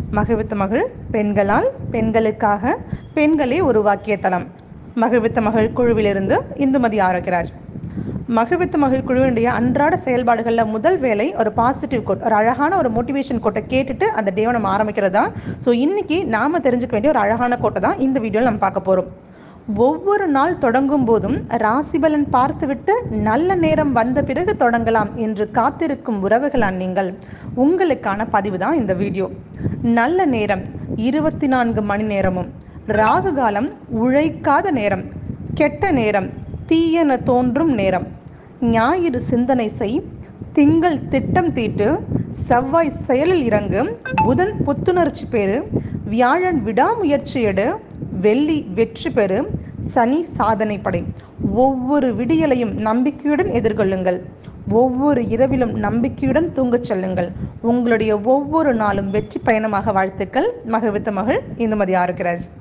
மகிழ்வித்த மகள் பெண்களால் பெண்களுக்காக பெண்களே உருவாக்கிய தளம் மகிழ்வித்த மகள் குழுவிலிருந்து இந்துமதி ஆரோக்கியராஜ் மகிழ்வித்த மகள் குழுவினுடைய அன்றாட செயல்பாடுகளில் முதல் வேலை ஒரு பாசிட்டிவ் கோட் ஒரு அழகான ஒரு மோட்டிவேஷன் கோட்டை கேட்டுட்டு அந்த டேவை நம்ம ஆரம்பிக்கிறது தான் ஸோ இன்னைக்கு நாம தெரிஞ்சுக்க வேண்டிய ஒரு அழகான கோட்டை தான் இந்த வீடியோவில் நம்ம பார்க்க போகிறோம் ஒவ்வொரு நாள் தொடங்கும் போதும் ராசிபலன் பார்த்துவிட்டு நல்ல நேரம் வந்த பிறகு தொடங்கலாம் என்று காத்திருக்கும் உறவுகளான் நீங்கள் உங்களுக்கான பதிவு தான் இந்த வீடியோ நல்ல நேரம் இருபத்தி நான்கு மணி நேரமும் ராகு காலம் உழைக்காத நேரம் கெட்ட நேரம் தீயென தோன்றும் நேரம் ஞாயிறு சிந்தனை செய் திங்கள் திட்டம் தீட்டு செவ்வாய் செயலில் இறங்கு புதன் புத்துணர்ச்சி பெறு வியாழன் விடாமுயற்சி எடு வெள்ளி வெற்றி பெறு சனி சாதனை படை ஒவ்வொரு விடியலையும் நம்பிக்கையுடன் எதிர்கொள்ளுங்கள் ஒவ்வொரு இரவிலும் நம்பிக்கையுடன் தூங்கச் செல்லுங்கள் உங்களுடைய ஒவ்வொரு நாளும் வெற்றி பயணமாக வாழ்த்துக்கள் மகிழ்வித்த மகள் இந்துமதி ஆரோக்கியராஜ்